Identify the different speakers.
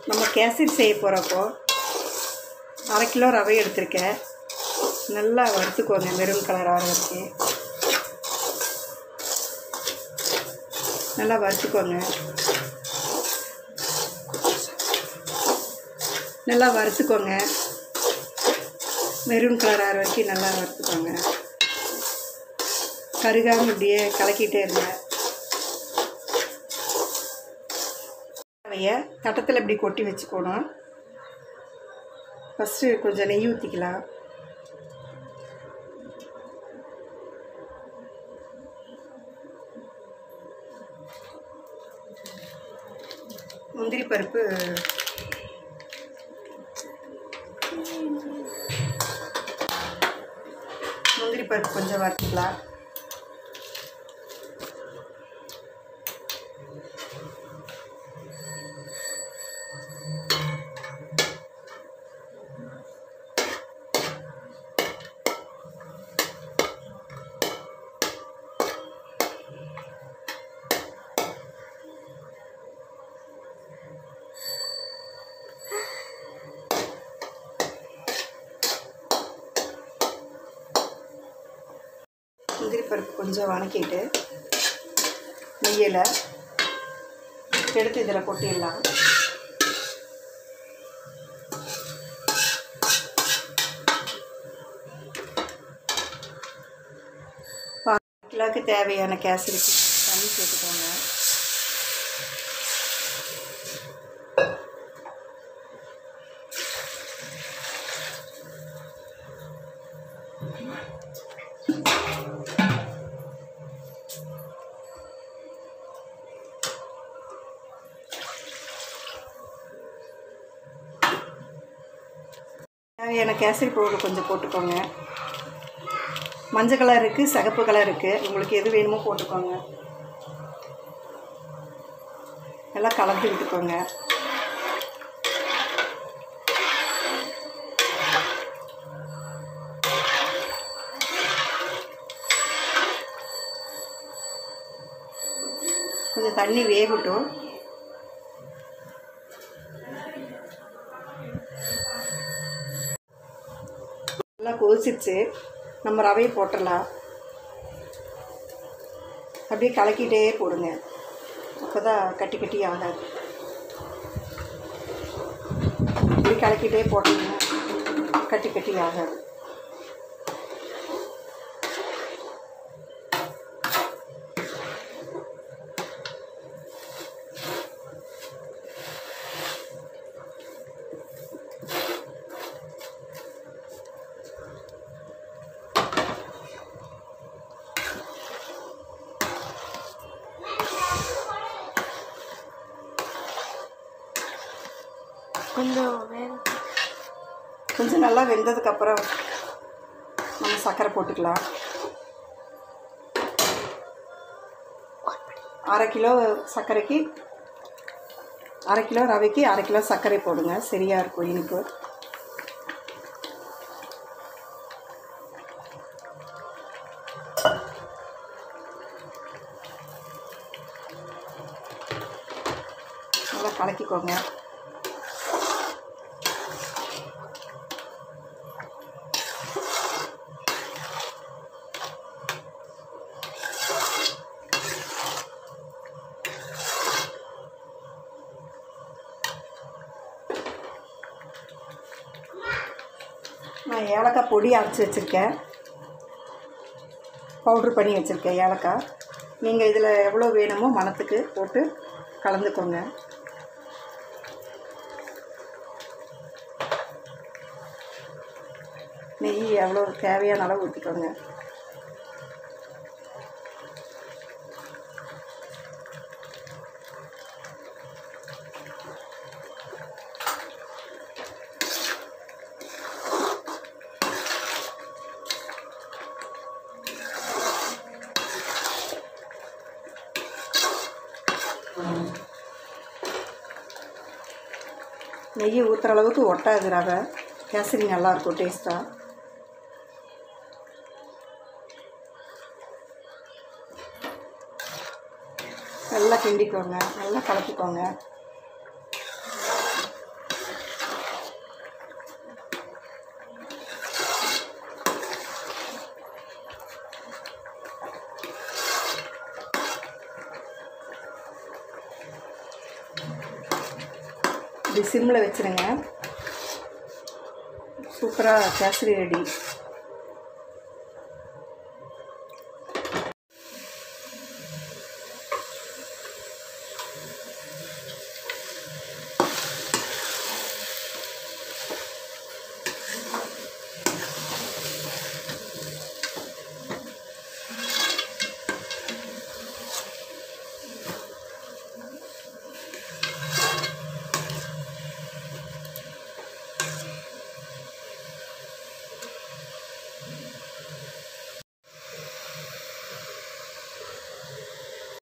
Speaker 1: நம்ம கேசரி செய்ய போகிறப்போ அரை கிலோ ரவை எடுத்திருக்கேன் நல்லா வறுத்துக்கோங்க மெரூன் கலர் ஆற வச்சு நல்லா வறுத்துக்கோங்க நல்லா வறுத்துக்கோங்க மெரூன் கலர் ஆற வரைக்கும் நல்லா வறுத்துக்கோங்க கருகாமல் இப்படியே கலக்கிட்டே இருங்க ரவையை தட்டத்தில் இப்படி கொட்டி வச்சுக்கணும் ஃபஸ்ட்டு கொஞ்சம் நெய் ஊற்றிக்கலாம் முந்திரி பருப்பு முந்திரி பருப்பு கொஞ்சம் வறுத்துக்கலாம் முந்திரி பருப்பு கொஞ்சம் வணக்கிட்டு நெய்யில் எடுத்து இதில் கொட்டிடலாம் பாதி கிலோவுக்கு தேவையான கேசரிக்கு தண்ணி சேர்த்துக்கோங்க தேவையான கேசரி பவுடர் கொஞ்சம் போட்டுக்கோங்க மஞ்சள் கலர் இருக்குது சிகப்பு கலர் இருக்குது உங்களுக்கு எது வேணுமோ போட்டுக்கோங்க எல்லாம் கலந்து விட்டுக்கோங்க கொஞ்சம் தண்ணி வேகட்டும் நல்லா கொதிச்சிருச்சு நம்ம ரவையை போட்டுடலாம் அப்படியே கலக்கிட்டே போடுங்க அப்போ தான் கட்டி கட்டி ஆகாது இப்படி கலக்கிட்டே போட்டீங்கன்னா கட்டி கட்டி ஆகாது
Speaker 2: கொஞ்சம் வேக
Speaker 1: கொஞ்சம் நல்லா வெந்ததுக்கப்புறம் நம்ம சர்க்கரை போட்டுக்கலாம் அரை கிலோ சர்க்கரைக்கு அரை கிலோ ரவைக்கு அரை கிலோ சர்க்கரை போடுங்க சரியாக இருக்கும் இனிப்பு நல்லா கலக்கிக்கோங்க நான் ஏலக்காய் பொடி அரைச்சி வச்சுருக்கேன் பவுட்ரு பண்ணி வச்சுருக்கேன் ஏலக்காய் நீங்கள் இதில் எவ்வளோ வேணுமோ மணத்துக்கு போட்டு கலந்துக்கோங்க நெய் எவ்வளோ தேவையான அளவு ஊற்றிக்கோங்க நெய் ஊற்றுற அளவுக்கு ஒட்டாது ரவை கேசரி நல்லாயிருக்கும் டேஸ்ட்டாக நல்லா கிண்டிக்கோங்க நல்லா கலக்கிக்கோங்க இப்படி சிம்மில் வச்சுருங்க சூப்பராக கேசரி ரெடி